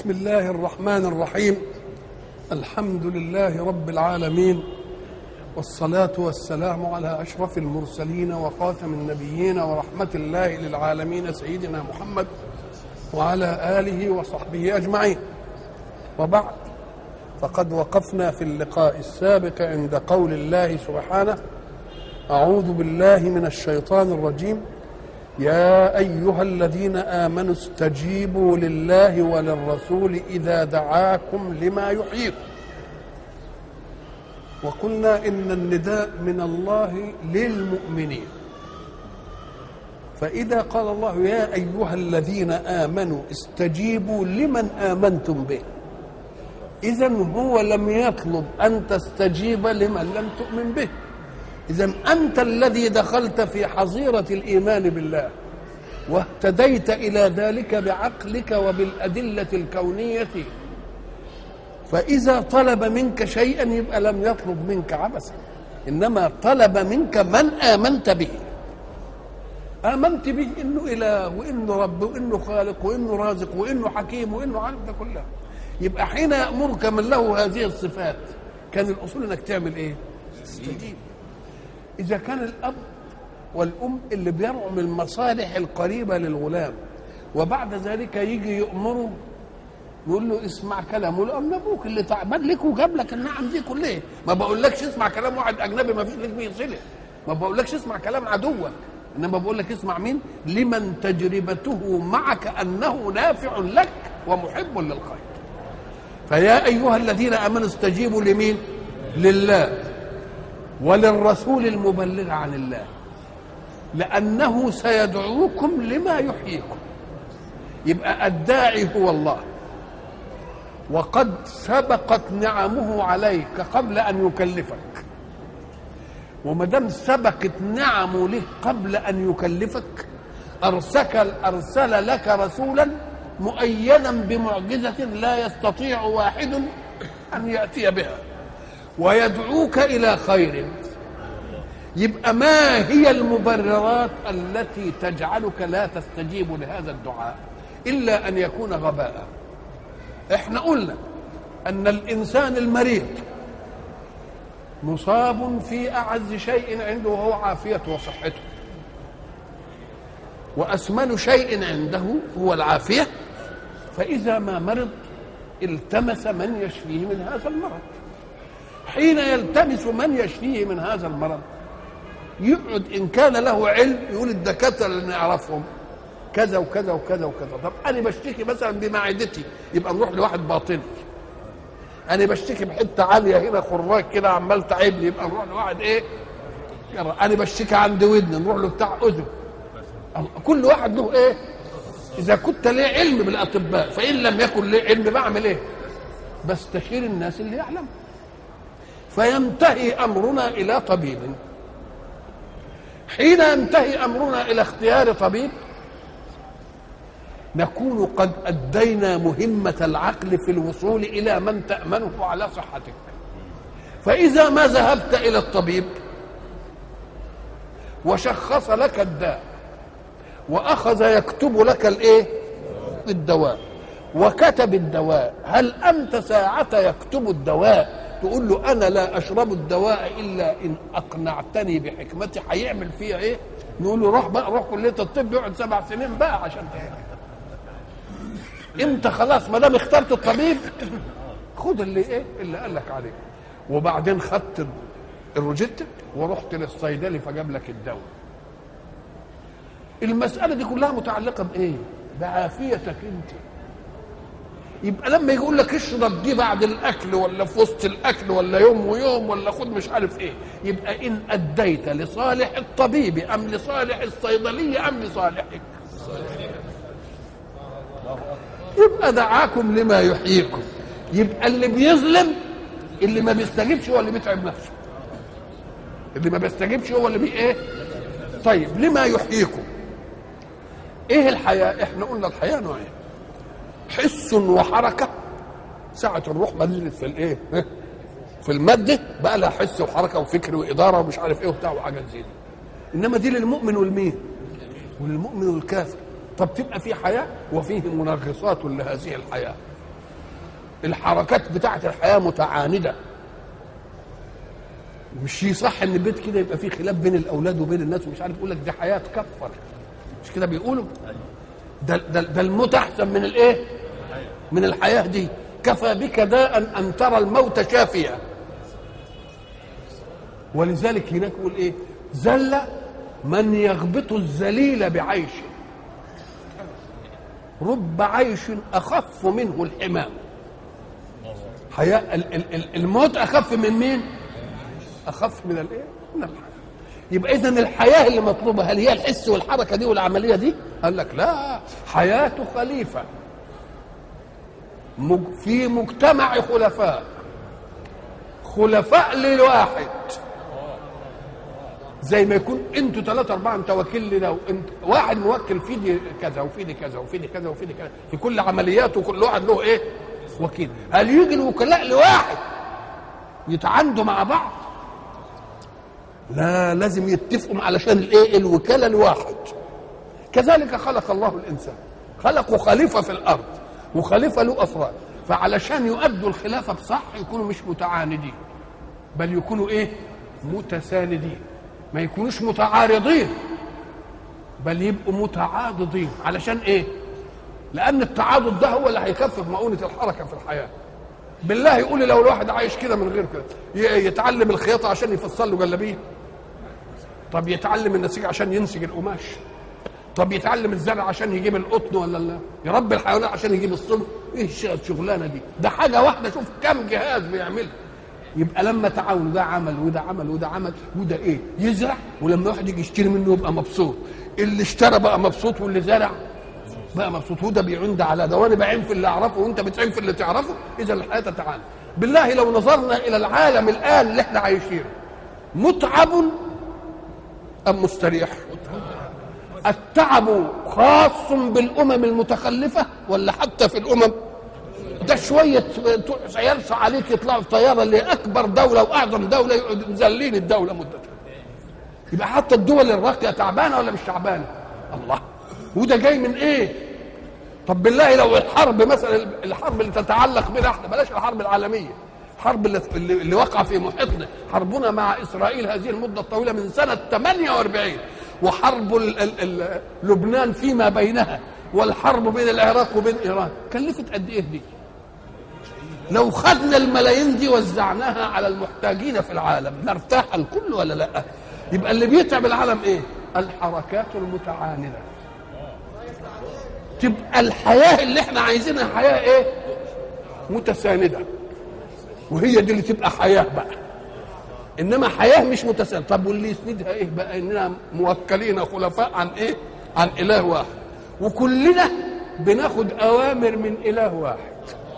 بسم الله الرحمن الرحيم الحمد لله رب العالمين والصلاة والسلام على أشرف المرسلين وخاتم النبيين ورحمة الله للعالمين سيدنا محمد وعلى آله وصحبه أجمعين وبعد فقد وقفنا في اللقاء السابق عند قول الله سبحانه أعوذ بالله من الشيطان الرجيم يا أيها الذين آمنوا استجيبوا لله وللرسول إذا دعاكم لما يحييكم وقلنا إن النداء من الله للمؤمنين فإذا قال الله يا أيها الذين آمنوا استجيبوا لمن آمنتم به إذا هو لم يطلب أن تستجيب لمن لم تؤمن به إذا أنت الذي دخلت في حظيرة الإيمان بالله واهتديت إلى ذلك بعقلك وبالأدلة الكونية فإذا طلب منك شيئا يبقى لم يطلب منك عبثا إنما طلب منك من آمنت به آمنت به إنه إله وإنه رب وإنه خالق وإنه رازق وإنه حكيم وإنه عارف ده كلها يبقى حين يأمرك من له هذه الصفات كان الأصول إنك تعمل إيه؟ تستجيب إذا كان الأب والأم اللي بيرعوا من المصالح القريبة للغلام وبعد ذلك يجي يأمره يقول له اسمع كلامه يقول له أم أبوك اللي تعبان لك وجاب لك النعم دي كلها ما بقولكش اسمع كلام واحد أجنبي ما فيش لك بيه صلة ما بقولكش اسمع كلام عدوك إنما بقول لك اسمع مين لمن تجربته معك أنه نافع لك ومحب للخير فيا أيها الذين آمنوا استجيبوا لمين لله وللرسول المبلغ عن الله لأنه سيدعوكم لما يحييكم يبقى الداعي هو الله وقد سبقت نعمه عليك قبل أن يكلفك وما دام سبقت نعمه لك قبل أن يكلفك أرسل أرسل لك رسولا مؤيدا بمعجزة لا يستطيع واحد أن يأتي بها ويدعوك الى خير يبقى ما هي المبررات التي تجعلك لا تستجيب لهذا الدعاء الا ان يكون غباء احنا قلنا ان الانسان المريض مصاب في اعز شيء عنده وهو عافيه وصحته واسمن شيء عنده هو العافيه فاذا ما مرض التمس من يشفيه من هذا المرض حين يلتمس من يشفيه من هذا المرض يقعد ان كان له علم يقول الدكاتره اللي نعرفهم كذا وكذا وكذا وكذا طب انا بشتكي مثلا بمعدتي يبقى نروح لواحد باطني انا بشتكي بحته عاليه هنا خراج كده عمال تعب لي يبقى نروح لواحد ايه انا بشتكي عند ودن نروح له بتاع اذن كل واحد له ايه اذا كنت ليه علم بالاطباء فان لم يكن ليه علم بعمل ايه بستشير الناس اللي يعلموا فينتهي امرنا الى طبيب حين ينتهي امرنا الى اختيار طبيب نكون قد ادينا مهمه العقل في الوصول الى من تامنه على صحتك فاذا ما ذهبت الى الطبيب وشخص لك الداء واخذ يكتب لك الايه الدواء وكتب الدواء هل انت ساعه يكتب الدواء تقول له انا لا اشرب الدواء الا ان اقنعتني بحكمتي هيعمل فيها ايه نقول له روح بقى روح كليه الطب يقعد سبع سنين بقى عشان انت خلاص ما دام اخترت الطبيب خد اللي ايه اللي قال لك عليه وبعدين خدت الروجيتا ورحت للصيدلي فجاب لك الدواء المساله دي كلها متعلقه بايه بعافيتك انت يبقى لما يقول لك اشرب دي بعد الاكل ولا في وسط الاكل ولا يوم ويوم ولا خد مش عارف ايه يبقى ان اديت لصالح الطبيب ام لصالح الصيدليه ام لصالحك يبقى دعاكم لما يحييكم يبقى اللي بيظلم اللي ما بيستجيبش هو اللي بيتعب نفسه اللي ما بيستجيبش هو اللي بي ايه طيب لما يحييكم ايه الحياه احنا قلنا الحياه نوعين حس وحركة ساعة الروح ما نزلت في الايه؟ في المادة بقى لها حس وحركة وفكر وإدارة ومش عارف ايه وبتاع وحاجات زي دي. إنما دي للمؤمن والمين؟ وللمؤمن والكافر. طب تبقى في حياة وفيه منغصات لهذه الحياة. الحركات بتاعه الحياه متعانده مش يصح ان البيت كده يبقى فيه خلاف بين الاولاد وبين الناس ومش عارف يقول لك دي حياه تكفر مش كده بيقولوا ده ده, ده الموت احسن من الايه من الحياه دي كفى بك داء ان ترى الموت شافيا ولذلك هناك يقول ايه زل من يغبط الذليل بعيش رب عيش اخف منه الحمام حياة ال- ال- ال- الموت اخف من مين اخف من الايه من الحياه يبقى اذا الحياه اللي مطلوبه هل هي الحس والحركه دي والعمليه دي قال لك لا حياه خليفه مج- في مجتمع خلفاء خلفاء لواحد زي ما يكون انتوا ثلاثة أربعة أنت وكيل لنا وانت واحد موكل في دي كذا وفي دي كذا وفي دي كذا وفي دي كذا في كل عملياته كل واحد له إيه؟ وكيل هل يجي الوكلاء لواحد يتعاندوا مع بعض؟ لا لازم يتفقوا علشان الايه؟ الوكالة لواحد كذلك خلق الله الإنسان خلقوا خليفة في الأرض وخليفة له أفراد فعلشان يؤدوا الخلافة بصح يكونوا مش متعاندين بل يكونوا ايه متساندين ما يكونوش متعارضين بل يبقوا متعاضدين علشان ايه لان التعاضد ده هو اللي هيخفف مؤونه الحركه في الحياه بالله يقول لي لو الواحد عايش كده من غير كده ي- يتعلم الخياطه عشان يفصل له جلابيه طب يتعلم النسيج عشان ينسج القماش طب يتعلم الزرع عشان يجيب القطن ولا لا يربي الحيوانات عشان يجيب الصلب ايه الش- الشغلانه دي ده حاجه واحده شوف كم جهاز بيعملها يبقى لما تعاون ده عمل وده عمل وده عمل وده ايه يزرع ولما واحد يجي يشتري منه يبقى مبسوط اللي اشترى بقى مبسوط واللي زرع بقى مبسوط وده بيعين ده على ده وانا بعين في اللي اعرفه وانت بتعين في اللي تعرفه اذا الحياه تتعالى بالله لو نظرنا الى العالم الان اللي احنا عايشينه متعب ام مستريح التعب خاص بالامم المتخلفه ولا حتى في الامم ده شويه يرسى عليك يطلعوا في طياره اللي اكبر دوله واعظم دوله يقعدوا مذلين الدوله مدتها يبقى حتى الدول الراقيه تعبانه ولا مش تعبانه الله وده جاي من ايه طب بالله لو الحرب مثلا الحرب اللي تتعلق بنا احنا بلاش الحرب العالميه الحرب اللي, اللي اللي وقع في محيطنا حربنا مع اسرائيل هذه المده الطويله من سنه 48 وحرب ال ال ال لبنان فيما بينها والحرب بين العراق وبين ايران كلفت قد ايه دي لو خدنا الملايين دي وزعناها على المحتاجين في العالم نرتاح الكل ولا لا يبقى اللي بيتعب العالم ايه الحركات المتعاندة تبقى الحياة اللي احنا عايزينها حياة ايه متساندة وهي دي اللي تبقى حياة بقى انما حياة مش متساندة طب واللي يسندها ايه بقى اننا موكلين خلفاء عن ايه عن اله واحد وكلنا بناخد اوامر من اله واحد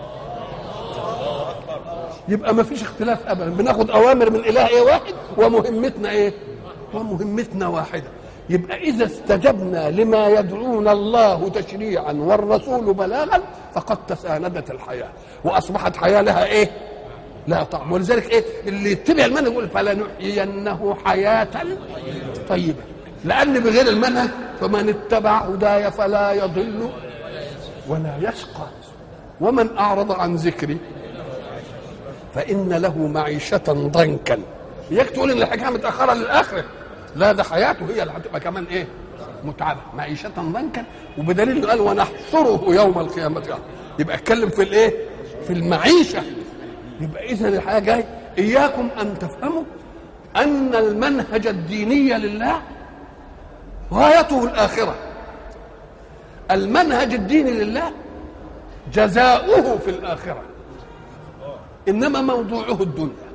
يبقى ما فيش اختلاف ابدا بناخد اوامر من اله ايه واحد ومهمتنا ايه ومهمتنا واحده يبقى اذا استجبنا لما يدعونا الله تشريعا والرسول بلاغا فقد تساندت الحياه واصبحت حياه لها ايه لا طعم ولذلك ايه اللي يتبع المنهج يقول فلنحيينه حياه طيبه لان بغير المنهج فمن اتبع هداي فلا يضل ولا يشقى ومن اعرض عن ذكري فإن له معيشة ضنكا إياك تقول إن الحكاية متأخرة للآخرة لا ده حياته هي اللي هتبقى كمان إيه متعبة معيشة ضنكا وبدليل إنه قال ونحشره يوم القيامة يبقى اتكلم في الإيه في المعيشة يبقى إذا الحياة جاي إياكم أن تفهموا أن المنهج الديني لله غايته الآخرة المنهج الديني لله جزاؤه في الآخرة انما موضوعه الدنيا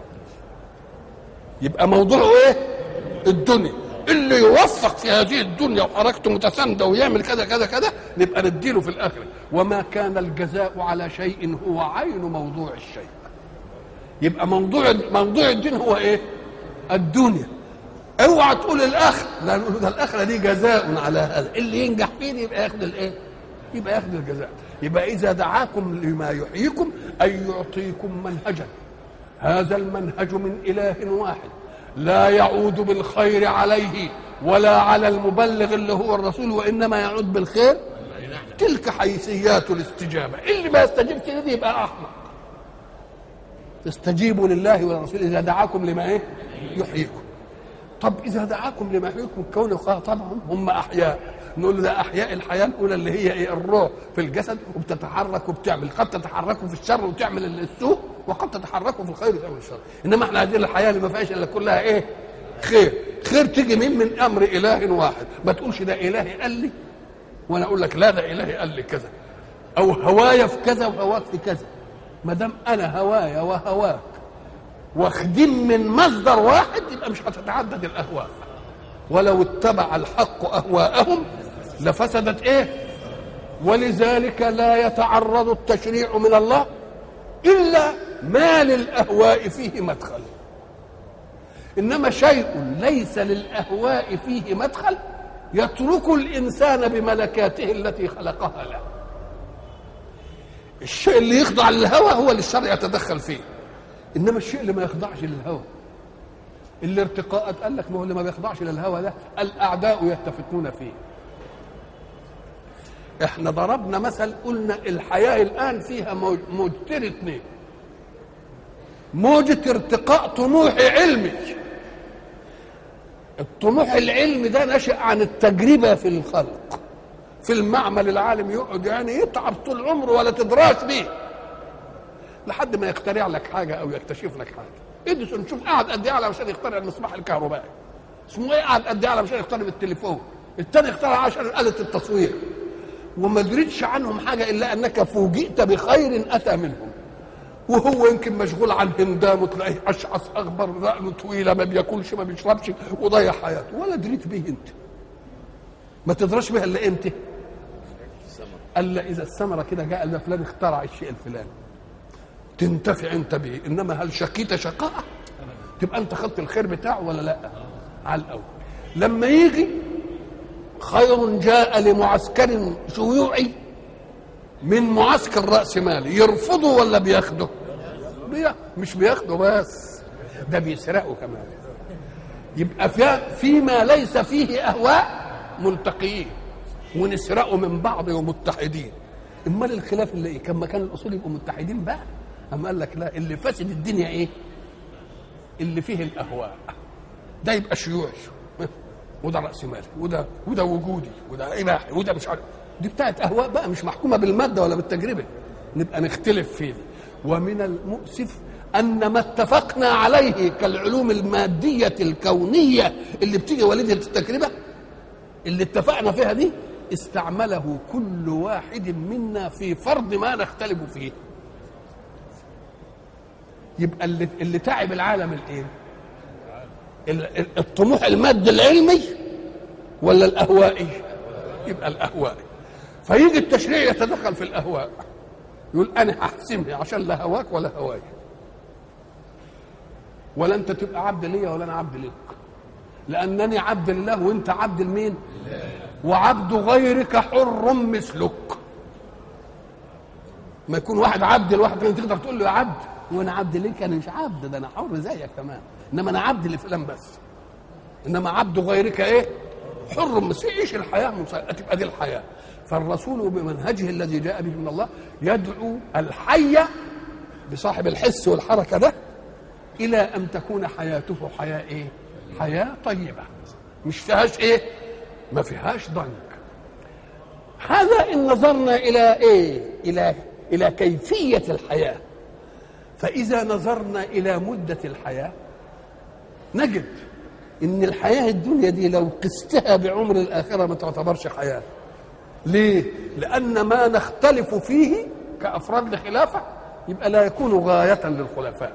يبقى موضوعه ايه الدنيا اللي يوفق في هذه الدنيا وحركته متسانده ويعمل كذا كذا كذا نبقى نديله في الاخره وما كان الجزاء على شيء هو عين موضوع الشيء يبقى موضوع موضوع الدين هو ايه الدنيا اوعى تقول الاخره لا نقول ده الاخره دي جزاء على هذا اللي ينجح فيه يبقى ياخد الايه يبقى ياخد الجزاء يبقى اذا دعاكم لما يحييكم ان يعطيكم منهجا هذا المنهج من اله واحد لا يعود بالخير عليه ولا على المبلغ اللي هو الرسول وانما يعود بالخير تلك حيثيات الاستجابه اللي ما يستجيبش لدي يبقى احمق استجيبوا لله ولرسوله اذا دعاكم لما ايه يحييكم طب اذا دعاكم لما يحييكم كونه طبعا هم احياء نقول له ده احياء الحياه الاولى اللي هي ايه الروح في الجسد وبتتحرك وبتعمل قد تتحركوا في الشر وتعمل السوء وقد تتحركوا في الخير وتعمل الشر انما احنا هذه الحياه اللي ما فيهاش الا كلها ايه خير خير تيجي من من امر اله واحد ما تقولش ده الهي قال لي وانا اقول لك لا ده الهي قال لي كذا او هوايا في كذا وهواك في كذا ما دام انا هوايا وهواك واخدين من مصدر واحد يبقى مش هتتعدد الاهواء ولو اتبع الحق اهواءهم لفسدت ايه ولذلك لا يتعرض التشريع من الله الا ما للاهواء فيه مدخل انما شيء ليس للاهواء فيه مدخل يترك الانسان بملكاته التي خلقها له الشيء اللي يخضع للهوى هو اللي الشرع يتدخل فيه انما الشيء اللي ما يخضعش للهوى الارتقاءات قال لك ما هو اللي ما بيخضعش للهوى ده الاعداء يتفقون فيه احنا ضربنا مثل قلنا الحياه الان فيها موجتين اثنين موجة ارتقاء طموحي علمي الطموح العلمي ده نشأ عن التجربة في الخلق في المعمل العالم يقعد يعني يتعب طول عمره ولا تدراس بيه لحد ما يخترع لك حاجة أو يكتشف لك حاجة اديسون شوف قعد قد ايه علشان يخترع المصباح الكهربائي اسمه ايه قعد قد ايه علشان يخترع التليفون الثاني اخترع عشان آلة التصوير وما دريتش عنهم حاجة إلا أنك فوجئت بخير أتى منهم وهو يمكن مشغول عن هندام وتلاقيه اشعث اخبر رقبه طويله ما بياكلش ما بيشربش وضيع حياته ولا دريت به انت ما تدرش بها الا امتى الا اذا الثمره كده جاء ان فلان اخترع الشيء الفلاني تنتفع انت به انما هل شقيت شقاء تبقى انت خدت الخير بتاعه ولا لا على الاول لما يجي خير جاء لمعسكر شيوعي من معسكر راس مالي يرفضه ولا بياخده بي... مش بياخده بس ده بيسرقه كمان يبقى في فيما ليس فيه اهواء ملتقيين ونسرقه من بعض ومتحدين امال الخلاف اللي ايه كان مكان الاصول يبقوا متحدين بقى اما قال لك لا اللي فاسد الدنيا ايه اللي فيه الاهواء ده يبقى شيوعي وده راس مالي وده وده وجودي وده اباحي وده مش عارف دي بتاعت اهواء بقى مش محكومه بالماده ولا بالتجربه نبقى نختلف فيه ومن المؤسف ان ما اتفقنا عليه كالعلوم الماديه الكونيه اللي بتيجي والده التجربه اللي اتفقنا فيها دي استعمله كل واحد منا في فرض ما نختلف فيه يبقى اللي, اللي تعب العالم الايه الطموح المادي العلمي ولا الاهوائي يبقى الاهوائي فيجي التشريع يتدخل في الاهواء يقول انا هحسمها عشان لا هواك ولا هواي ولا انت تبقى عبد ليا ولا انا عبد ليك لانني عبد لله وانت عبد لمين وعبد غيرك حر مثلك ما يكون واحد عبد لواحد تاني تقدر تقول له يا عبد وانا عبد ليك انا مش عبد ده انا حر زيك كمان انما انا عبد لفلان بس انما عبد غيرك ايه حر مثل ايش الحياه تبقى دي الحياه فالرسول بمنهجه الذي جاء به من الله يدعو الحي بصاحب الحس والحركه ده الى ان تكون حياته حياه ايه حياه طيبه مش فيهاش ايه ما فيهاش ضنك هذا ان نظرنا الى ايه الى الى كيفيه الحياه فاذا نظرنا الى مده الحياه نجد ان الحياه الدنيا دي لو قستها بعمر الاخره ما تعتبرش حياه ليه لان ما نختلف فيه كافراد لخلافه يبقى لا يكون غايه للخلفاء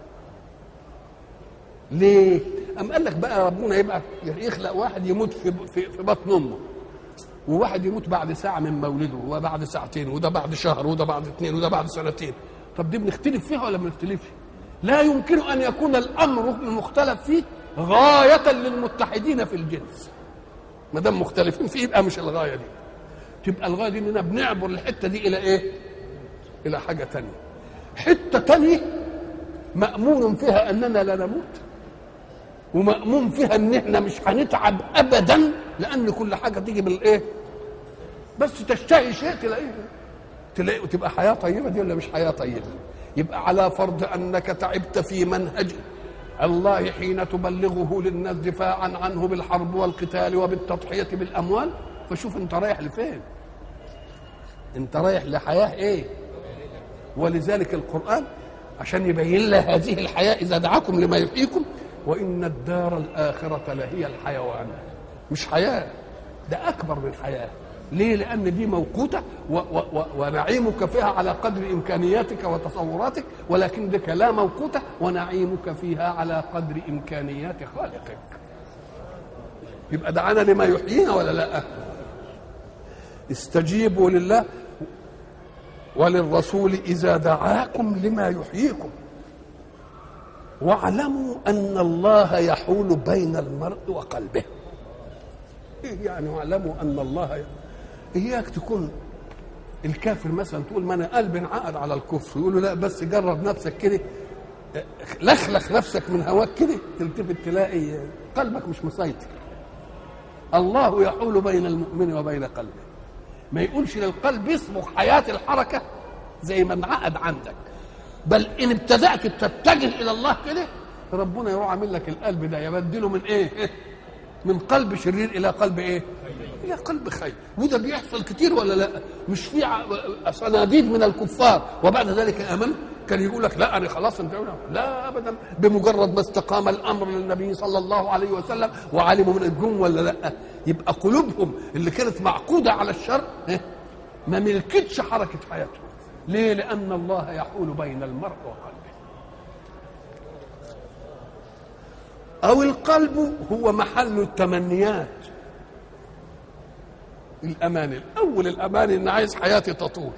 ليه أم قال لك بقى ربنا يبقى يخلق واحد يموت في في, في بطن امه وواحد يموت بعد ساعة من مولده وبعد ساعتين وده بعد شهر وده بعد اثنين وده بعد سنتين طب دي بنختلف فيها ولا ما بنختلفش؟ لا يمكن أن يكون الأمر المختلف فيه غاية للمتحدين في الجنس ما دام مختلفين فيه يبقى مش الغاية دي تبقى الغاية دي إننا بنعبر الحتة دي إلى إيه؟ إلى حاجة تانية حتة تانية مأمون فيها أننا لا نموت ومأمون فيها ان احنا مش هنتعب ابدا لان كل حاجه تيجي بالايه بس تشتهي شيء تلاقيه تلاقي تبقى حياه طيبه دي ولا مش حياه طيبه يبقى على فرض انك تعبت في منهج الله حين تبلغه للناس دفاعا عنه بالحرب والقتال وبالتضحيه بالاموال فشوف انت رايح لفين انت رايح لحياه ايه ولذلك القران عشان يبين لها هذه الحياه اذا دعاكم لما يحييكم وان الدار الاخره لهي الحيوان مش حياه ده اكبر من حياه ليه لان دي موقوته و و و ونعيمك فيها على قدر امكانياتك وتصوراتك ولكن ديك لا موقوته ونعيمك فيها على قدر امكانيات خالقك يبقى دعانا لما يحيينا ولا لا استجيبوا لله وللرسول اذا دعاكم لما يحييكم واعلموا ان الله يحول بين المرء وقلبه ايه يعني واعلموا ان الله ي... اياك تكون الكافر مثلا تقول ما انا قلبي انعقد على الكفر يقول له لا بس جرب نفسك كده لخلخ نفسك من هواك كده تلتفت تلاقي قلبك مش مسيطر الله يحول بين المؤمن وبين قلبه ما يقولش للقلب يصبغ حياة الحركة زي ما انعقد عندك بل ان ابتدأت تتجه الى الله كده ربنا يروح عامل لك القلب ده يبدله من ايه من قلب شرير الى قلب ايه الى قلب خير وده بيحصل كتير ولا لا مش في صناديد من الكفار وبعد ذلك امنوا كان يقول لك لا انا خلاص انت لا ابدا بمجرد ما استقام الامر للنبي صلى الله عليه وسلم وعلموا من الجم ولا لا يبقى قلوبهم اللي كانت معقوده على الشر ما ملكتش حركه حياتهم ليه لان الله يحول بين المرء وقلبه او القلب هو محل التمنيات الاماني الاول الاماني ان عايز حياتي تطول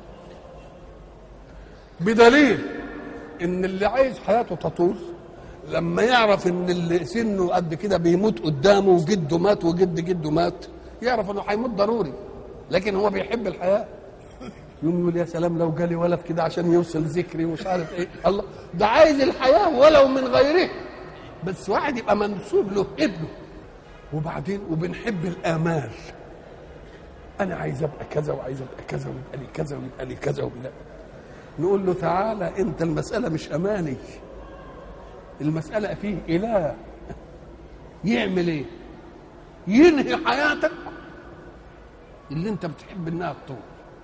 بدليل ان اللي عايز حياته تطول لما يعرف ان اللي سنه قد كده بيموت قدامه وجده مات وجد جده مات يعرف انه هيموت ضروري لكن هو بيحب الحياه يقوم يقول يا سلام لو جالي ولد كده عشان يوصل ذكري ومش عارف ايه الله ده عايز الحياه ولو من غيره بس واحد يبقى منسوب له ابنه وبعدين وبنحب الامال انا عايز ابقى كذا وعايز ابقى كذا ويبقى لي كذا ويبقى لي كذا ويبقى نقول له تعالى انت المساله مش اماني المساله فيه اله يعمل ايه ينهي حياتك اللي انت بتحب انها تطول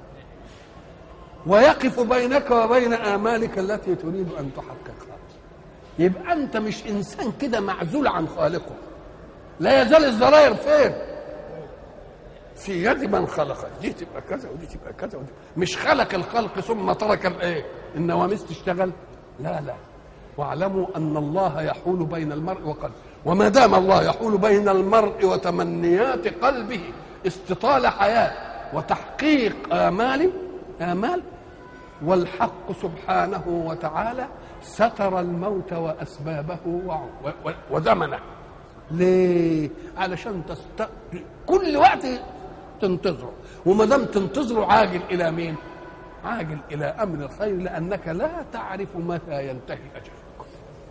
ويقف بينك وبين امالك التي تريد ان تحققها يبقى انت مش انسان كده معزول عن خالقه لا يزال الزراير فين في يد من خلقك دي تبقى كذا ودي تبقى كذا ودي مش خلق الخلق ثم ترك الايه النواميس تشتغل لا لا واعلموا ان الله يحول بين المرء وقلبه وما دام الله يحول بين المرء وتمنيات قلبه استطال حياه وتحقيق امال امال والحق سبحانه وتعالى ستر الموت واسبابه وزمنه ليه علشان تست... كل وقت تنتظره وما دام تنتظره عاجل الى مين عاجل الى امر الخير لانك لا تعرف متى ينتهي اجلك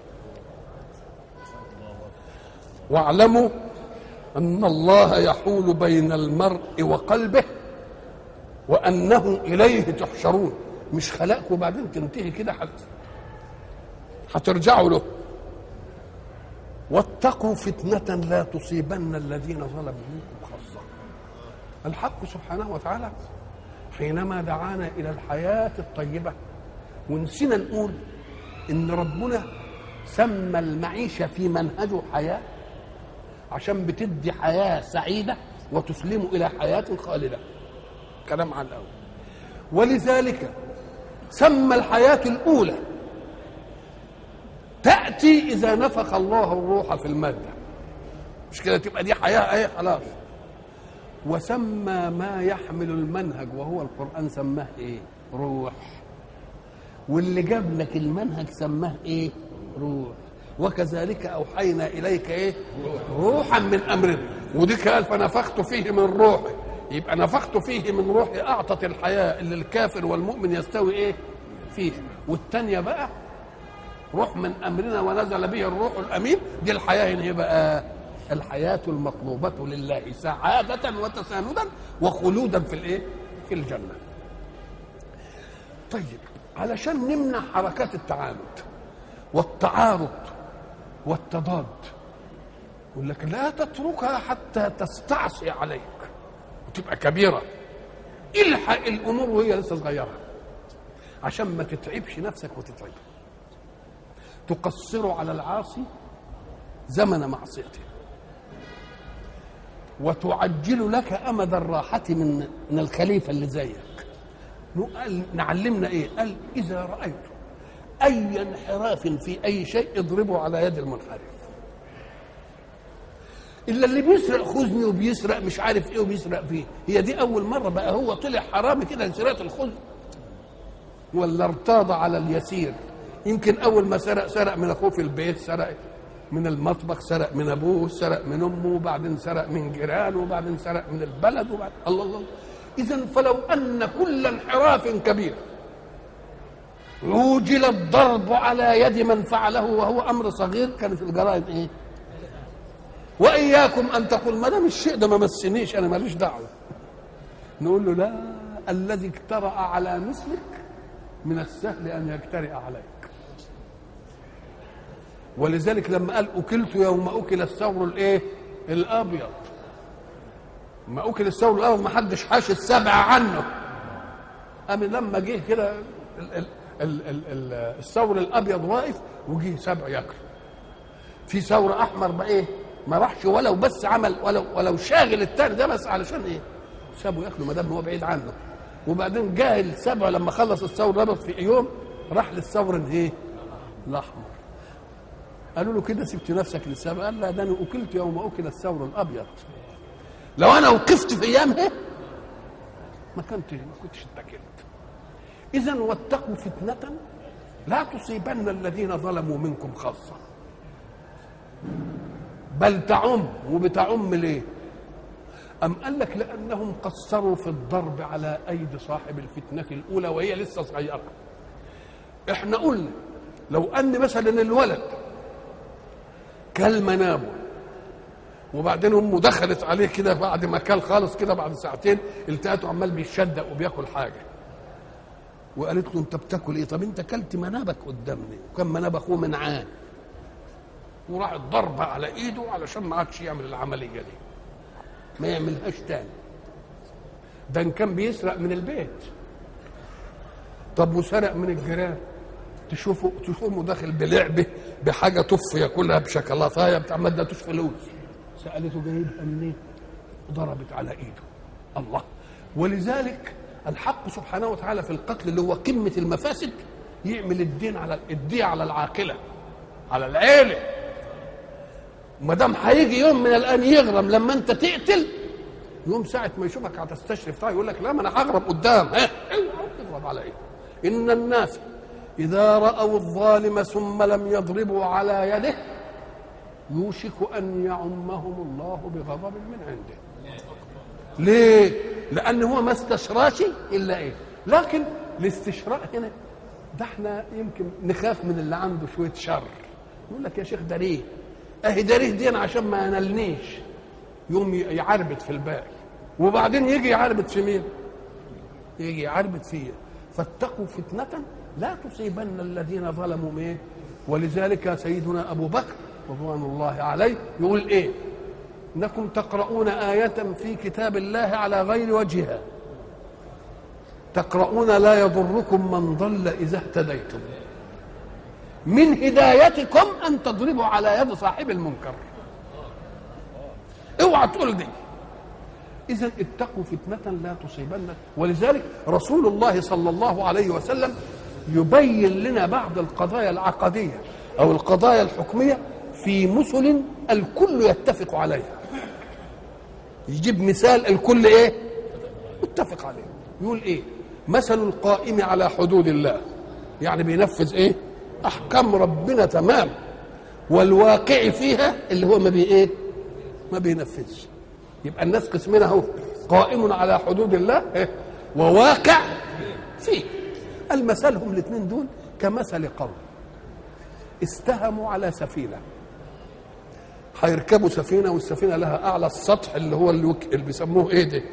واعلموا ان الله يحول بين المرء وقلبه وانه اليه تحشرون مش خلقك وبعدين تنتهي كده هترجعوا له واتقوا فتنة لا تصيبن الذين ظلموا منكم خاصة الحق سبحانه وتعالى حينما دعانا إلى الحياة الطيبة ونسينا نقول إن ربنا سمى المعيشة في منهجه حياة عشان بتدي حياة سعيدة وتسلم إلى حياة خالدة كلام على الأول ولذلك سمى الحياة الأولى تأتي إذا نفخ الله الروح في المادة مش كده تبقى دي حياة إيه خلاص وسمى ما يحمل المنهج وهو القرآن سماه إيه روح واللي جاب لك المنهج سماه إيه روح وكذلك أوحينا إليك إيه روحا من أمرنا ودي قال فنفخت فيه من روحي يبقى نفخت فيه من روحي أعطت الحياة اللي الكافر والمؤمن يستوي إيه فيه والتانية بقى روح من امرنا ونزل به الروح الامين دي الحياه هنا بقى الحياة المطلوبة لله سعادة وتساندا وخلودا في الايه؟ في الجنة. طيب علشان نمنع حركات التعاند والتعارض والتضاد يقول لك لا تتركها حتى تستعصي عليك وتبقى كبيرة الحق الأمور وهي لسه صغيرة عشان ما تتعبش نفسك وتتعب تقصر على العاصي زمن معصيته وتعجل لك امد الراحه من من الخليفه اللي زيك قال نعلمنا ايه قال اذا رايت اي انحراف في اي شيء اضربه على يد المنحرف الا اللي بيسرق خزن وبيسرق مش عارف ايه وبيسرق فيه هي دي اول مره بقى هو طلع حرامي كده لسرقه الخزن ولا ارتاض على اليسير يمكن اول ما سرق سرق من اخوه في البيت سرق من المطبخ سرق من ابوه سرق من امه وبعدين سرق من جيرانه وبعدين سرق من البلد وبعد الله الله اذا فلو ان كل انحراف كبير عوجل الضرب على يد من فعله وهو امر صغير كانت الجرائم ايه؟ واياكم ان تقول ما دام الشيء ده ما مسنيش انا ماليش دعوه نقول له لا الذي اجترأ على مثلك من السهل ان يجترئ عليك ولذلك لما قال اكلت يوم اكل الثور الايه الابيض ما اكل الثور الابيض ما حدش حاش السبع عنه قام لما جه كده ال- ال- ال- ال- ال- الثور الابيض واقف وجه سبع ياكل في ثور احمر بقى ايه ما راحش ولو بس عمل ولو ولو شاغل التاني ده بس علشان ايه سابه ياكله ما دام هو بعيد عنه وبعدين جاء السبع لما خلص الثور ربط في يوم راح للثور الايه الاحمر قالوا له كده سبت نفسك للسبع قال لا ده انا اكلت يوم اكل الثور الابيض لو انا وقفت في ايامها ما كنت ما كنتش اتكلت اذا واتقوا فتنه لا تصيبن الذين ظلموا منكم خاصه بل تعم وبتعم ليه أم قال لك لأنهم قصروا في الضرب على أيدي صاحب الفتنة الأولى وهي لسه صغيرة إحنا قلنا لو أن مثلا الولد كل منابه وبعدين امه دخلت عليه كده بعد ما كل خالص كده بعد ساعتين التقته عمال بيشدق وبياكل حاجه وقالت له انت بتاكل ايه طب انت كلت منابك قدامي وكان مناب اخوه من عام وراح ضربه على ايده علشان ما عادش يعمل العمليه دي ما يعملهاش تاني ده إن كان بيسرق من البيت طب وسرق من الجيران تشوفه تشوفه داخل بلعبه بحاجه طف ياكلها بشوكولاتايه بتاع ما ادتوش فلوس سالته جايبها منين؟ ضربت على ايده الله ولذلك الحق سبحانه وتعالى في القتل اللي هو قمه المفاسد يعمل الدين على الدين على العاقله على العيله ما دام هيجي يوم من الان يغرم لما انت تقتل يوم ساعة ما يشوفك هتستشرف طيب يقول لك لا ما انا هغرب قدام ها اوعى تضرب على ايه ان الناس اذا راوا الظالم ثم لم يضربوا على يده يوشك ان يعمهم الله بغضب من عنده ليه لان هو ما استشراش الا ايه لكن الاستشراء هنا ده احنا يمكن نخاف من اللي عنده شويه شر يقول لك يا شيخ ده ليه اهي ده ليه دي أنا عشان ما ينالنيش يوم يعربت في الباقي وبعدين يجي يعربت في مين يجي يعربت فيا فاتقوا فتنة لا تصيبن الذين ظلموا مين ولذلك سيدنا أبو بكر رضوان الله عليه يقول إيه إنكم تقرؤون آية في كتاب الله على غير وجهها تقرؤون لا يضركم من ضل إذا اهتديتم من هدايتكم أن تضربوا على يد صاحب المنكر اوعى تقول دي اذا اتقوا فتنه لا تصيبن ولذلك رسول الله صلى الله عليه وسلم يبين لنا بعض القضايا العقديه او القضايا الحكميه في مثل الكل يتفق عليها يجيب مثال الكل ايه متفق عليه يقول ايه مثل القائم على حدود الله يعني بينفذ ايه احكام ربنا تمام والواقع فيها اللي هو ما بي ايه ما بينفذش يبقى الناس قسمين اهو قائم على حدود الله إيه؟ وواقع فيه المثل هم الاثنين دول كمثل قوم استهموا على سفينه هيركبوا سفينه والسفينه لها اعلى السطح اللي هو اللي, اللي بيسموه ايه ده؟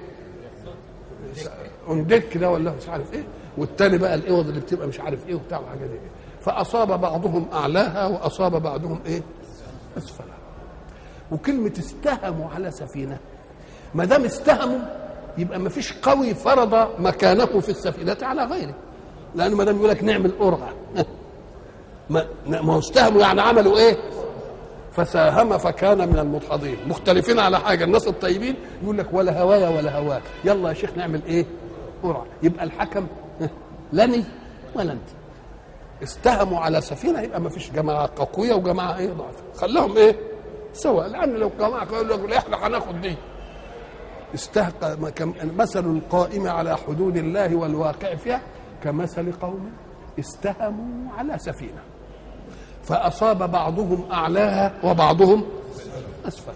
انديك ده ولا مش عارف ايه والتاني بقى الاوض اللي بتبقى مش عارف ايه وبتاع وحاجات دي فاصاب بعضهم اعلاها واصاب بعضهم ايه؟ اسفلها وكلمه استهموا على سفينه ما دام استهموا يبقى ما فيش قوي فرض مكانه في السفينه على غيره لان ما دام يقول لك نعمل قرعه ما ما هو استهموا يعني عملوا ايه؟ فساهم فكان من المدحضين مختلفين على حاجه الناس الطيبين يقول لك ولا هوايا ولا هواك يلا يا شيخ نعمل ايه؟ قرعه يبقى الحكم لني ولا انت استهموا على سفينه يبقى ما فيش جماعه قويه وجماعه ايه ضعيفه خلاهم ايه؟ سواء لان لو جماعه يقول لك لا احنا هناخد دي استهقى مثل القائم على حدود الله والواقع فيها كمثل قوم استهموا على سفينه فأصاب بعضهم أعلاها وبعضهم أسفل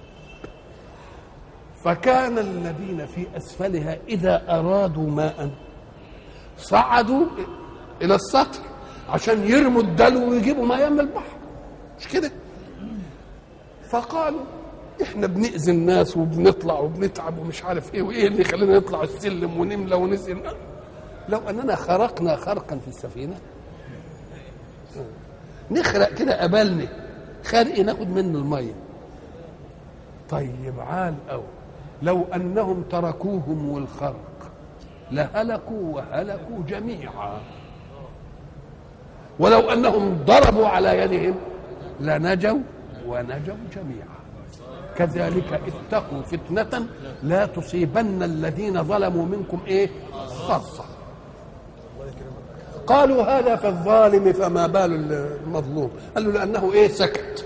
فكان الذين في أسفلها إذا أرادوا ماء صعدوا إلى السطح عشان يرموا الدلو ويجيبوا ماء من البحر مش كده فقالوا احنا بنأذي الناس وبنطلع وبنتعب ومش عارف ايه وايه اللي يخلينا نطلع السلم ونملى ونزل لو اننا خرقنا خرقا في السفينه نخرق كده قبلنا خرق ناخد منه الميه طيب عال أو لو أنهم تركوهم والخرق لهلكوا وهلكوا جميعا ولو أنهم ضربوا على يدهم لنجوا ونجوا جميعا كذلك اتقوا فتنة لا تصيبن الذين ظلموا منكم ايه خاصة قالوا هذا في الظالم فما بال المظلوم قال له لأنه ايه سكت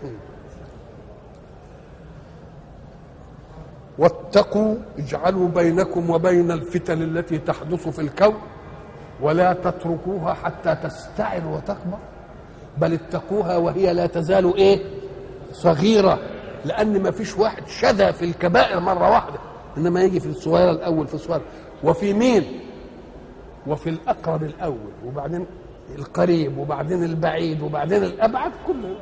واتقوا اجعلوا بينكم وبين الفتن التي تحدث في الكون ولا تتركوها حتى تستعر وتكبر بل اتقوها وهي لا تزال ايه صغيره لان ما فيش واحد شذى في الكبائر مره واحده انما يجي في الصغيره الاول في الصغيره وفي مين وفي الاقرب الاول وبعدين القريب وبعدين البعيد وبعدين الابعد كله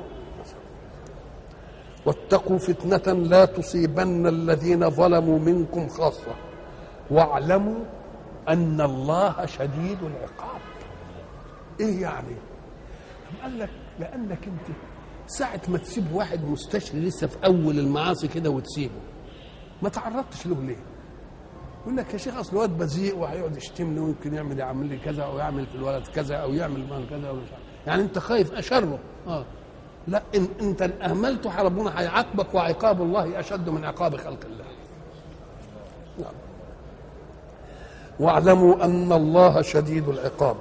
واتقوا فتنة لا تصيبن الذين ظلموا منكم خاصة واعلموا أن الله شديد العقاب إيه يعني؟ قال لك لأنك أنت ساعة ما تسيب واحد مستشري لسه في أول المعاصي كده وتسيبه ما تعرضتش له ليه؟ يقول لك يا شيخ اصل الواد بذيء وهيقعد يشتمني ويمكن يعمل يعمل لي كذا او يعمل في الولد كذا او يعمل معه كذا او مش عارف يعني انت خايف اشره اه لا إن انت ان اهملته ربنا هيعاقبك وعقاب الله اشد من عقاب خلق الله نعم واعلموا ان الله شديد العقاب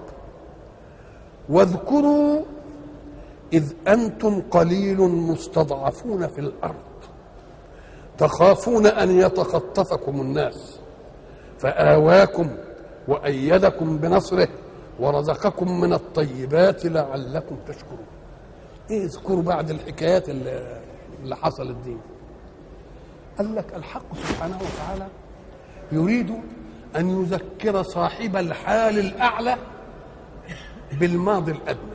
واذكروا اذ انتم قليل مستضعفون في الارض تخافون ان يتخطفكم الناس فاواكم وايدكم بنصره ورزقكم من الطيبات لعلكم تشكرون ايه اذكروا بعد الحكايات اللي, اللي حصلت دي قال لك الحق سبحانه وتعالى يريد ان يذكر صاحب الحال الاعلى بالماضي الادنى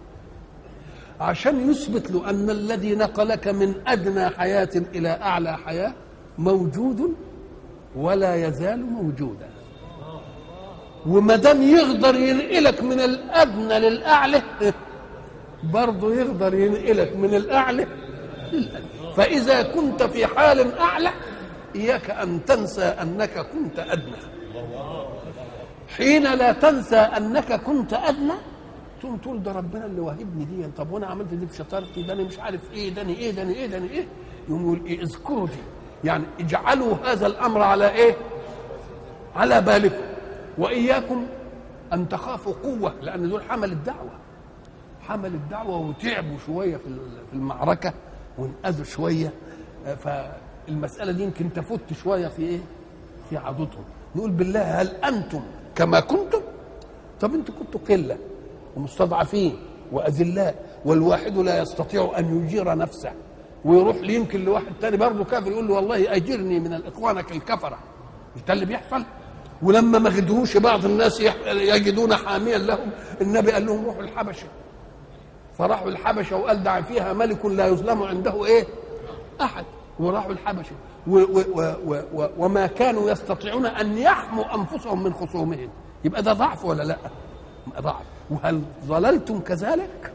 عشان يثبت له ان الذي نقلك من ادنى حياه الى اعلى حياه موجود ولا يزال موجودا وما دام يقدر ينقلك من الادنى للاعلى برضه يقدر ينقلك من الاعلى للادنى فاذا كنت في حال اعلى اياك ان تنسى انك كنت ادنى حين لا تنسى انك كنت ادنى تقوم تقول ده ربنا اللي واهبني دي طب وانا عملت دي بشطارتي ده انا مش عارف ايه ده ايه ده ايه ده ايه يقوم يقول ايه اذكروا دي يعني اجعلوا هذا الامر على ايه على بالكم واياكم ان تخافوا قوه لان دول حمل الدعوه حمل الدعوه وتعبوا شويه في المعركه وانأذوا شويه فالمساله دي يمكن تفت شويه في ايه في عضدهم نقول بالله هل انتم كما كنتم طب انتم كنتوا قله ومستضعفين واذلاء والواحد لا يستطيع ان يجير نفسه ويروح يمكن لواحد تاني برضه كافر يقول له والله اجرني من اخوانك الكفره مش ده اللي بيحصل ولما ما غدروش بعض الناس يجدون حاميا لهم النبي قال لهم روحوا الحبشه فراحوا الحبشه وقال دع فيها ملك لا يظلم عنده ايه احد وراحوا الحبشه و و و و و وما كانوا يستطيعون ان يحموا انفسهم من خصومهم يبقى ده ضعف ولا لا ضعف وهل ظللتم كذلك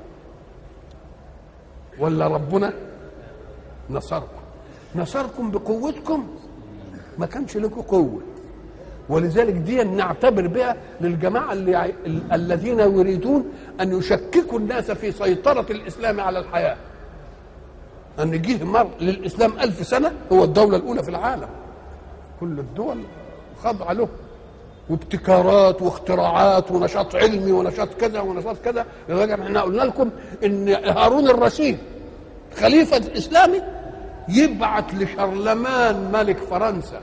ولا ربنا نصركم نصركم بقوتكم ما كانش لكم قوه ولذلك دي نعتبر بها للجماعة اللي يع- ال- الذين يريدون أن يشككوا الناس في سيطرة الإسلام على الحياة أن جه مر للإسلام ألف سنة هو الدولة الأولى في العالم كل الدول خاضعة له وابتكارات واختراعات ونشاط علمي ونشاط كذا ونشاط كذا لدرجة احنا قلنا لكم ان هارون الرشيد خليفة الإسلامي يبعت لشرلمان ملك فرنسا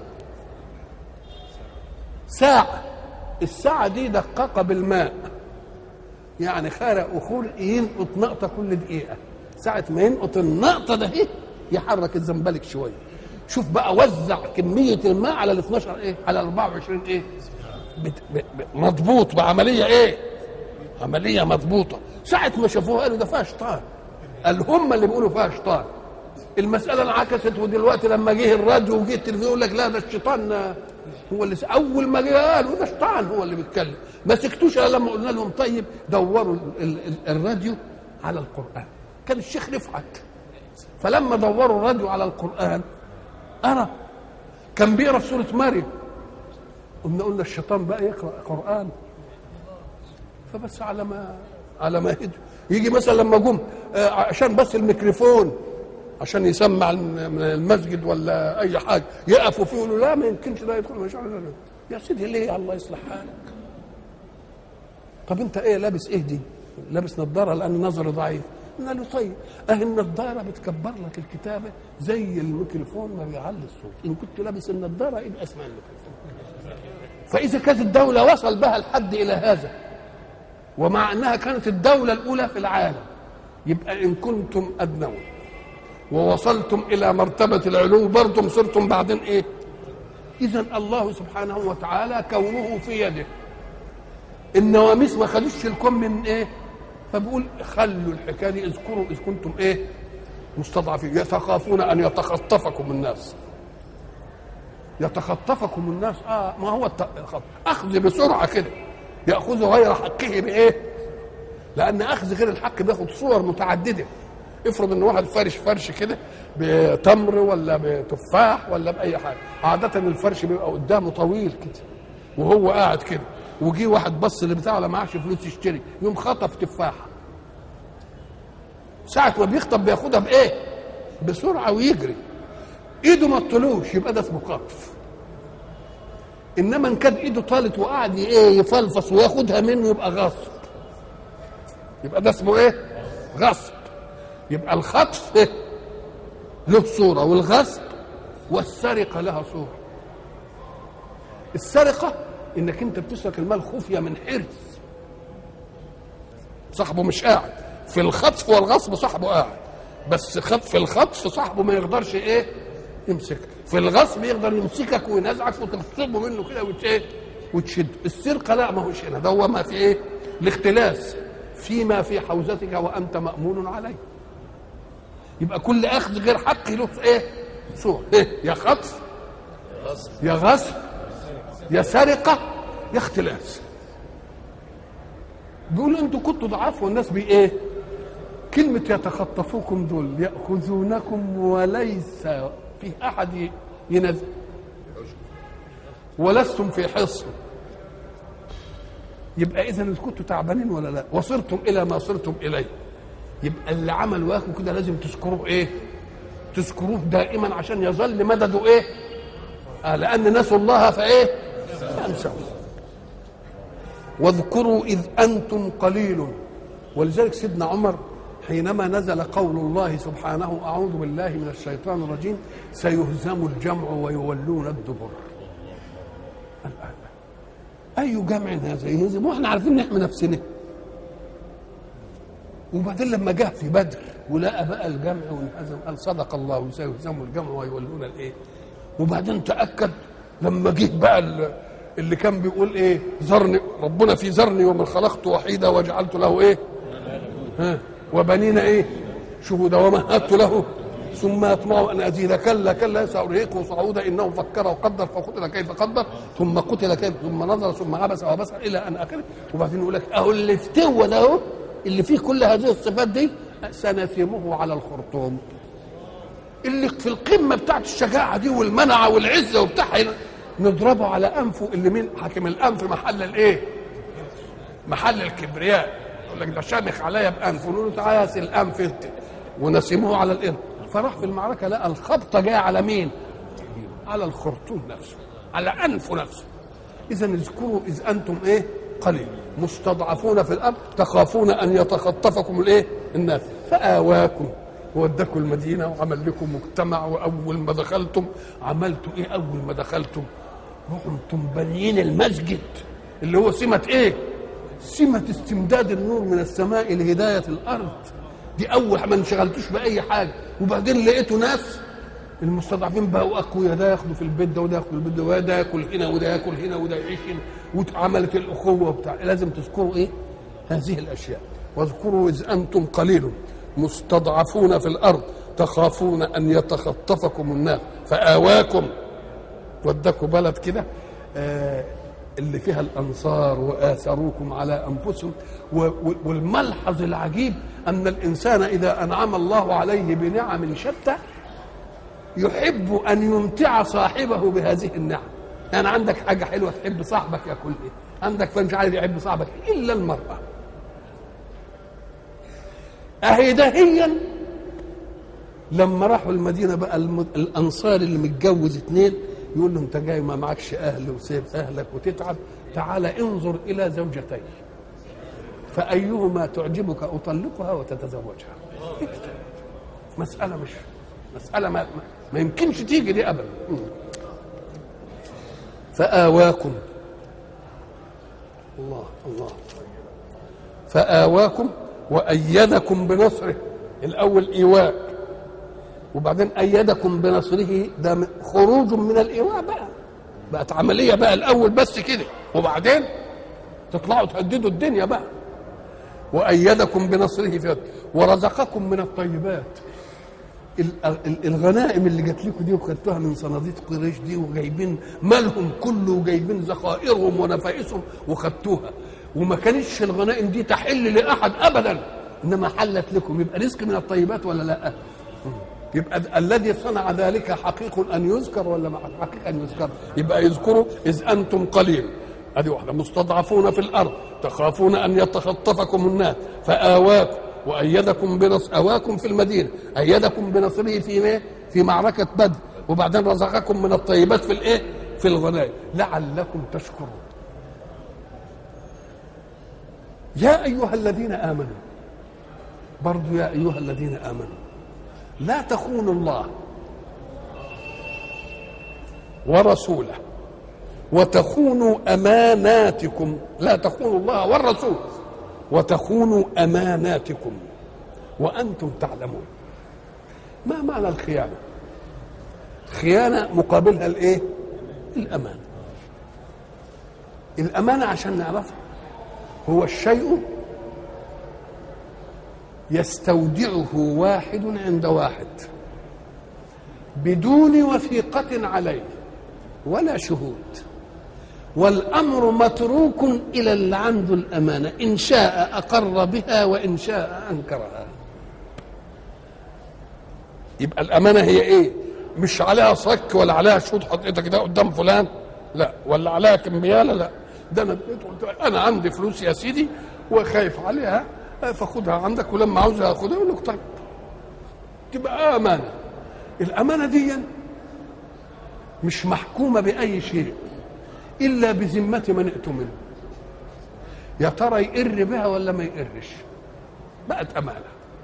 ساعة الساعة دي دققة بالماء يعني خارق وخور ينقط نقطة كل دقيقة ساعة ما ينقط النقطة ده ايه يحرك الزنبلك شوية شوف بقى وزع كمية الماء على ال 12 ايه على ال 24 ايه بت- ب- ب- مضبوط بعملية ايه عملية مضبوطة ساعة ما شافوها قالوا ده فيها شيطان قال هم اللي بيقولوا فيها شيطان المسألة انعكست ودلوقتي لما جه الراديو وجه التلفزيون يقول لك لا ده الشيطان هو اللي س... أول ما جه قالوا ده شيطان هو اللي بيتكلم ما سكتوش الا لما قلنا لهم طيب دوروا ال... ال... ال... الراديو على القرآن كان الشيخ رفعت فلما دوروا الراديو على القرآن أرى كان بيقرا في سورة مريم قمنا قلنا الشيطان بقى يقرأ قرآن فبس على ما على ما يجي يجي مثلا لما جم آه، عشان بس الميكروفون عشان يسمع الم- من المسجد ولا اي حاجه يقفوا فيه يقولوا لا ما يمكنش ده يدخل مش عارف إيه. يا سيدي ليه الله يصلح حالك طب انت ايه لابس ايه دي لابس نظاره لان نظري ضعيف قلنا له طيب اهي النظاره بتكبر لك الكتابه زي الميكروفون ما بيعلي الصوت ان كنت لابس النظاره يبقى اسمع الميكروفون فاذا كانت الدوله وصل بها الحد الى هذا ومع انها كانت الدوله الاولى في العالم يبقى ان كنتم ادنون ووصلتم الى مرتبه العلو برضم صرتم بعدين ايه اذا الله سبحانه وتعالى كونه في يده النواميس ما خدوش الكم من ايه فبيقول خلوا الحكايه دي اذكروا اذ كنتم ايه مستضعفين يتخافون ان يتخطفكم الناس يتخطفكم الناس اه ما هو الت- الخط- اخذ بسرعه كده ياخذ غير حقه بايه لان اخذ غير الحق بياخد صور متعدده افرض ان واحد فرش فرش كده بتمر ولا بتفاح ولا باي حاجه عاده الفرش بيبقى قدامه طويل كده وهو قاعد كده وجي واحد بص اللي بتاعه لا معاش فلوس يشتري يوم خطف تفاحه ساعة ما بيخطب بياخدها بايه؟ بسرعة ويجري ايده ما تطلوش يبقى ده اسمه خطف انما ان كان ايده طالت وقعد ايه يفلفص وياخدها منه يبقى غصب يبقى ده اسمه ايه؟ غصب يبقى الخطف إيه؟ له صورة والغصب والسرقة لها صورة السرقة انك انت بتسرق المال خفية من حرص صاحبه مش قاعد في الخطف والغصب صاحبه قاعد بس خط في الخطف صاحبه ما يقدرش ايه يمسكك في الغصب يقدر يمسكك وينزعك وتغصبه منه كده وت ايه وتشد السرقه لا ما هوش هنا ده هو ما في ايه الاختلاس فيما في حوزتك وانت مامون عليه يبقى كل اخذ غير حق له ايه صور ايه يا خطف يا غصب يا سرقه يا اختلاس بيقول انتوا كنتوا ضعاف والناس بي ايه كلمة يتخطفوكم دول يأخذونكم وليس في أحد ينزل ولستم في حصن يبقى إذا كنتوا تعبانين ولا لا وصرتم إلى ما صرتم إليه يبقى اللي عمل واكم كده لازم تذكروه إيه تذكروه دائما عشان يظل مدده إيه آه لأن نسوا الله فإيه فأنسوا واذكروا إذ أنتم قليل ولذلك سيدنا عمر حينما نزل قول الله سبحانه أعوذ بالله من الشيطان الرجيم سيهزم الجمع ويولون الدبر الآن أي جمع هذا يهزم وإحنا عارفين نحمي نفسنا وبعدين لما جاء في بدر ولقى بقى الجمع وانهزم قال صدق الله سيهزم الجمع ويولون الايه وبعدين تاكد لما جه بقى ال- اللي كان بيقول ايه ذرني ربنا في ذرني ومن خلقت وحيدا وجعلت له ايه ها وبنين ايه شهودا ومهدت له ثم يطمع ان ازيد كلا كلا سارهقه صعودا انه فكر وقدر فقتل كيف قدر ثم قتل كيف ثم نظر ثم عبس وبصر الى ان اخره وبعدين يقول لك اهو اللي افتوى ده اهو اللي فيه كل هذه الصفات دي سنثمه على الخرطوم اللي في القمه بتاعت الشجاعه دي والمنعه والعزه وبتاعها نضربه على انفه اللي مين حاكم الانف محل الايه؟ محل الكبرياء يقول لك ده شامخ عليا بانفه نقول له تعالى الانف انت ونسموه على الانف فراح في المعركه لقى الخبطه جايه على مين؟ على الخرطوم نفسه على انفه نفسه اذا اذكروا اذ انتم ايه؟ قليل مستضعفون في الارض تخافون ان يتخطفكم الايه؟ الناس فاواكم ووداكم المدينه وعمل لكم مجتمع واول ما دخلتم عملتوا ايه اول ما دخلتم؟ رحتم بانيين المسجد اللي هو سمه ايه؟ سمه استمداد النور من السماء لهدايه الارض دي اول ما انشغلتوش باي حاجه وبعدين لقيتوا ناس المستضعفين بقوا اقوياء ده ياخدوا في البيت ده وده ياخد في البيت ده وده ياكل هنا وده ياكل هنا وده يعيش هنا واتعملت الاخوه وبتاع لازم تذكروا ايه؟ هذه الاشياء واذكروا اذ انتم قليل مستضعفون في الارض تخافون ان يتخطفكم الناس فاواكم ودكوا بلد كده آه اللي فيها الانصار واثروكم على انفسهم والملحظ العجيب ان الانسان اذا انعم الله عليه بنعم شتى يحب ان يمتع صاحبه بهذه النعم يعني عندك حاجه حلوه تحب صاحبك ياكل ايه عندك فمش عايز يحب صاحبك الا المراه اهي دهيا لما راحوا المدينه بقى الانصار اللي متجوز اثنين يقول له انت جاي ما معكش اهل وسيب اهلك وتتعب تعال انظر الى زوجتي فايهما تعجبك اطلقها وتتزوجها مساله مش مساله ما, ما يمكنش تيجي دي ابدا فاواكم الله الله فاواكم وايدكم بنصره الاول ايواء وبعدين ايدكم بنصره ده خروج من الايواء بقى بقت عمليه بقى الاول بس كده وبعدين تطلعوا تهددوا الدنيا بقى وايدكم بنصره في ورزقكم من الطيبات الغنائم اللي جات لكم دي وخدتوها من صناديق قريش دي وجايبين مالهم كله وجايبين ذخائرهم ونفائسهم وخدتوها وما كانتش الغنائم دي تحل لاحد ابدا انما حلت لكم يبقى رزق من الطيبات ولا لا؟ يبقى الذي صنع ذلك حقيق ان يذكر ولا حقيق ان يذكر يبقى يذكروا اذ انتم قليل ادي واحده مستضعفون في الارض تخافون ان يتخطفكم الناس فاواكم وايدكم بنصر اواكم في المدينه ايدكم بنصره في ايه في معركه بدر وبعدين رزقكم من الطيبات في الايه في الغنائم لعلكم تشكرون يا ايها الذين امنوا برضو يا ايها الذين امنوا لا تخونوا الله ورسوله وتخونوا اماناتكم لا تخونوا الله والرسول وتخونوا اماناتكم وانتم تعلمون ما معنى الخيانه خيانه مقابلها الايه الامانه الامانه عشان نعرفها هو الشيء يستودعه واحد عند واحد بدون وثيقة عليه ولا شهود والأمر متروك إلى اللي عنده الأمانة إن شاء أقر بها وإن شاء أنكرها يبقى الأمانة هي إيه مش عليها صك ولا عليها شهود حطيتك ده قدام فلان لا ولا عليها كمبيالة لا ده أنا أنا عندي فلوس يا سيدي وخايف عليها فخدها عندك ولما عاوزها خدها يقول لك طيب تبقى امانه الامانه دي مش محكومه باي شيء الا بذمه من ائتمن يا ترى يقر بها ولا ما يقرش بقت امانه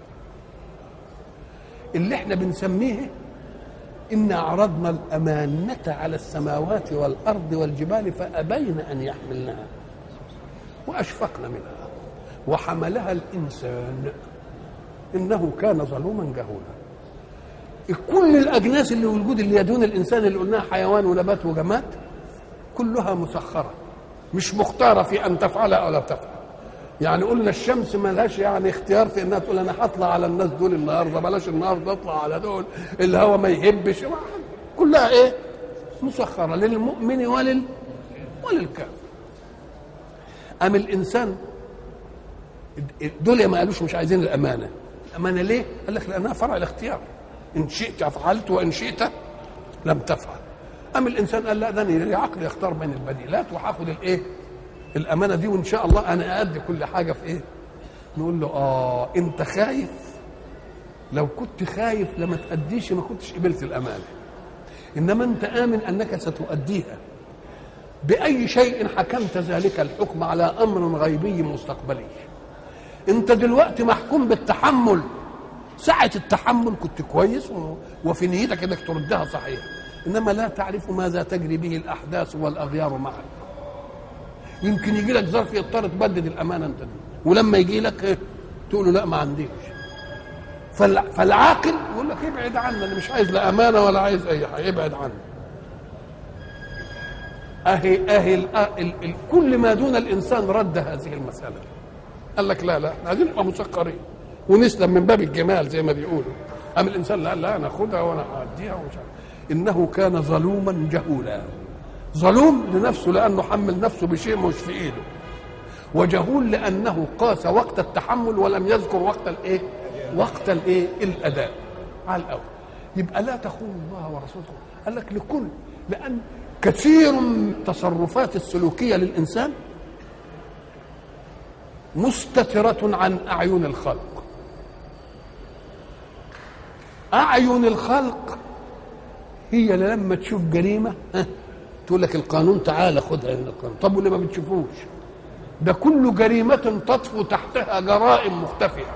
اللي احنا بنسميه إن عرضنا الأمانة على السماوات والأرض والجبال فأبين أن يحملنها وأشفقن منها وحملها الانسان انه كان ظلوما جهولا كل الاجناس اللي وجود اللي يدون الانسان اللي قلناها حيوان ونبات وجماد كلها مسخره مش مختاره في ان تفعل او لا تفعل يعني قلنا الشمس ما لهاش يعني اختيار في انها تقول انا هطلع على الناس دول النهارده بلاش النهارده اطلع على دول الهوا ما يهبش كلها ايه مسخره للمؤمن ولل وللكافر ام الانسان دول ما قالوش مش عايزين الامانه الامانه ليه قال لك لانها فرع الاختيار ان شئت فعلت وان شئت لم تفعل ام الانسان قال لا ده انا عقلي يختار بين البديلات وهاخد الايه الامانه دي وان شاء الله انا اادي كل حاجه في ايه نقول له اه انت خايف لو كنت خايف لما تأديش ما كنتش قبلت الامانه انما انت امن انك ستؤديها باي شيء حكمت ذلك الحكم على امر غيبي مستقبلي انت دلوقتي محكوم بالتحمل ساعة التحمل كنت كويس وفي نيتك انك تردها صحيح انما لا تعرف ماذا تجري به الاحداث والاغيار معك يمكن يجي لك ظرف يضطر تبدد الامانه انت دي ولما يجي لك إيه؟ تقول له لا ما عنديش فالعاقل يقول لك ابعد عني انا مش عايز لا امانه ولا عايز اي حاجه ابعد عني اهي اهي ال ال ال كل ما دون الانسان رد هذه المساله قال لك لا لا احنا عايزين نبقى مسكرين ونسلم من باب الجمال زي ما بيقولوا اما الانسان لا لا انا اخدها وانا هاديها ومش عارف انه كان ظلوما جهولا ظلوم لنفسه لانه حمل نفسه بشيء مش في ايده وجهول لانه قاس وقت التحمل ولم يذكر وقت الايه وقت الايه الاداء على الاول يبقى لا تخون الله ورسوله قال لك لكل لان كثير من التصرفات السلوكيه للانسان مستترة عن أعين الخلق أعين الخلق هي اللي لما تشوف جريمة تقول لك القانون تعالى خدها من القانون طب واللي ما بتشوفوش ده كل جريمة تطفو تحتها جرائم مختفية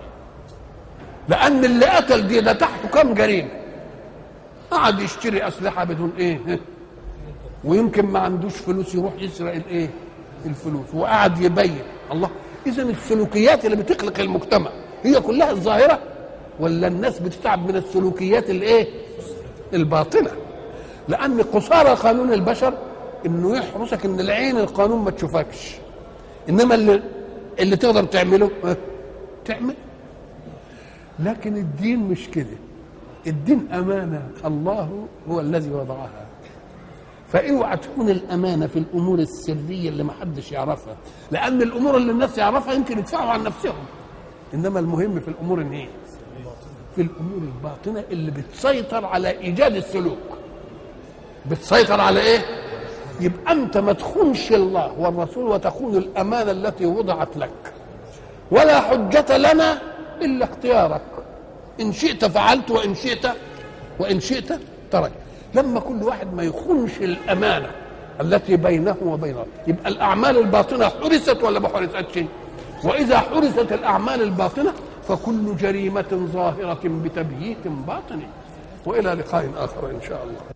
لأن اللي قتل دي ده تحته كم جريمة قعد يشتري أسلحة بدون إيه ويمكن ما عندوش فلوس يروح يسرق الإيه الفلوس وقعد يبين الله إذا السلوكيات اللي بتخلق المجتمع هي كلها الظاهرة ولا الناس بتتعب من السلوكيات الإيه الباطنة لأن قصارى قانون البشر إنه يحرسك إن العين القانون ما تشوفكش انما اللي اللي تقدر تعمله تعمل لكن الدين مش كده الدين امانه الله هو الذي وضعها فاوعى تكون الامانه في الامور السريه اللي ما حدش يعرفها لان الامور اللي الناس يعرفها يمكن يدفعوا عن نفسهم انما المهم في الامور ايه في الامور الباطنه اللي بتسيطر على ايجاد السلوك بتسيطر على ايه يبقى انت ما تخونش الله والرسول وتخون الامانه التي وضعت لك ولا حجه لنا الا اختيارك ان شئت فعلت وان شئت وان شئت ترك لما كل واحد ما يخونش الامانه التي بينه وبين الله يبقى الاعمال الباطنه حرست ولا ما حرستش واذا حرست الاعمال الباطنه فكل جريمه ظاهره بتبييت باطني والى لقاء اخر ان شاء الله